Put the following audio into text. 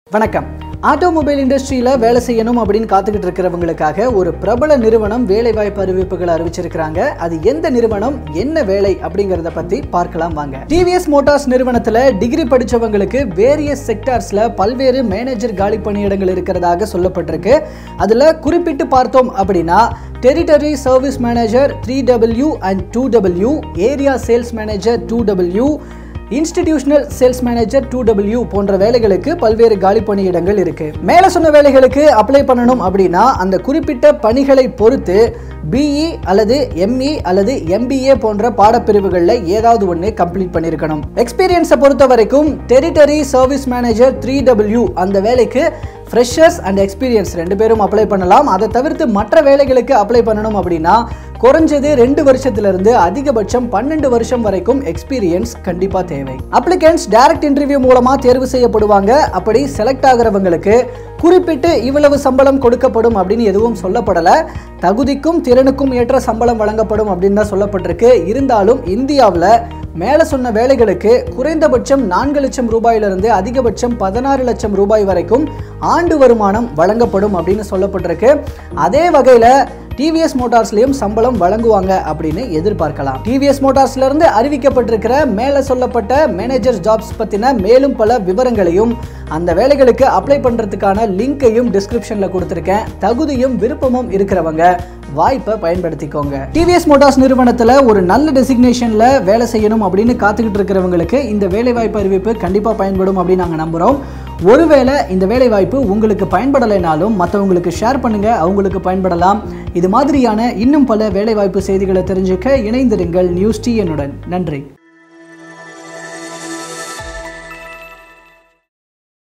வணக்கம் ஆட்டோமொபைல் இண்டஸ்ட்ரியில் வேலை செய்யணும் அப்படின்னு காத்துக்கிட்டு இருக்கிறவங்களுக்காக ஒரு பிரபல நிறுவனம் வேலைவாய்ப்பு அறிவிப்புகளை அறிவிச்சிருக்கிறாங்க அது எந்த நிறுவனம் என்ன வேலை அப்படிங்கிறத பற்றி பார்க்கலாம் வாங்க டிவிஎஸ் மோட்டார்ஸ் நிறுவனத்தில் டிகிரி படித்தவங்களுக்கு வேரியஸ் செக்டார்ஸில் பல்வேறு மேனேஜர் காலி பணியிடங்கள் இருக்கிறதாக சொல்லப்பட்டிருக்கு அதில் குறிப்பிட்டு பார்த்தோம் அப்படின்னா territory service manager three W and two W area sales manager two W institutional sales manager two W போன்ற வேலைகளுக்கு பல்வேறு காலி பணியிடங்கள் இருக்கு மேலே சொன்ன வேலைகளுக்கு அப்ளை பண்ணணும் அப்படின்னா அந்த குறிப்பிட்ட பணிகளை பொறுத்து பிஇ அல்லது எம்இ அல்லது எம்பிஏ போன்ற பாடப்பிரிவுகளில் ஏதாவது ஒன்று கம்ப்ளீட் பண்ணியிருக்கணும் எக்ஸ்பீரியன்ஸை பொறுத்த வரைக்கும் territory service manager three W அந்த வேலைக்கு ஃப்ரெஷர்ஸ் அண்ட் எக்ஸ்பீரியன்ஸ் ரெண்டு பேரும் அப்ளை பண்ணலாம் அதை தவிர்த்து மற்ற வேலைகளுக்கு அப்ளை பண்ணணும் அப்படின்னா குறைஞ்சது ரெண்டு வருஷத்திலிருந்து அதிகபட்சம் பன்னெண்டு வருஷம் வரைக்கும் எக்ஸ்பீரியன்ஸ் கண்டிப்பா தேவை அப்ளிகன்ஸ் டைரக்ட் இன்டர்வியூ மூலமா தேர்வு செய்யப்படுவாங்க அப்படி செலக்ட் ஆகிறவங்களுக்கு குறிப்பிட்டு இவ்வளவு சம்பளம் கொடுக்கப்படும் அப்படின்னு எதுவும் சொல்லப்படல தகுதிக்கும் திறனுக்கும் ஏற்ற சம்பளம் வழங்கப்படும் அப்படின்னு தான் சொல்லப்பட்டிருக்கு இருந்தாலும் இந்தியாவில் மேலே சொன்ன வேலைகளுக்கு குறைந்தபட்சம் நான்கு லட்சம் ரூபாயிலிருந்து அதிகபட்சம் பதினாறு லட்சம் ரூபாய் வரைக்கும் ஆண்டு வருமானம் வழங்கப்படும் அப்படின்னு சொல்லப்பட்டிருக்கு அதே வகையில் டிவிஎஸ் மோட்டார்ஸ்லயும் சம்பளம் வழங்குவாங்க அப்படின்னு எதிர்பார்க்கலாம் டிவிஎஸ் மோட்டார்ஸ்ல இருந்து அறிவிக்கப்பட்டிருக்கிற மேலே சொல்லப்பட்ட மேனேஜர் ஜாப்ஸ் பத்தின மேலும் பல விவரங்களையும் அந்த வேலைகளுக்கு அப்ளை பண்றதுக்கான லிங்கையும் டிஸ்கிரிப்ஷன்ல கொடுத்துருக்கேன் தகுதியும் விருப்பமும் இருக்கிறவங்க வாய்ப்பை பயன்படுத்திக்கோங்க டிவிஎஸ் மோட்டார்ஸ் நிறுவனத்தில் ஒரு நல்ல டெசிக்னேஷனில் வேலை செய்யணும் அப்படின்னு காத்துக்கிட்டு இருக்கிறவங்களுக்கு இந்த வேலைவாய்ப்பு அறிவிப்பு கண்டிப்பாக பயன்படும் அப்படின்னு நாங்கள் நம்புகிறோம் ஒருவேளை இந்த வேலைவாய்ப்பு உங்களுக்கு பயன்படலைனாலும் மற்றவங்களுக்கு ஷேர் பண்ணுங்க அவங்களுக்கு பயன்படலாம் இது மாதிரியான இன்னும் பல வேலைவாய்ப்பு செய்திகளை தெரிஞ்சுக்க இணைந்திருங்கள் நியூஸ் டிஎனுடன் நன்றி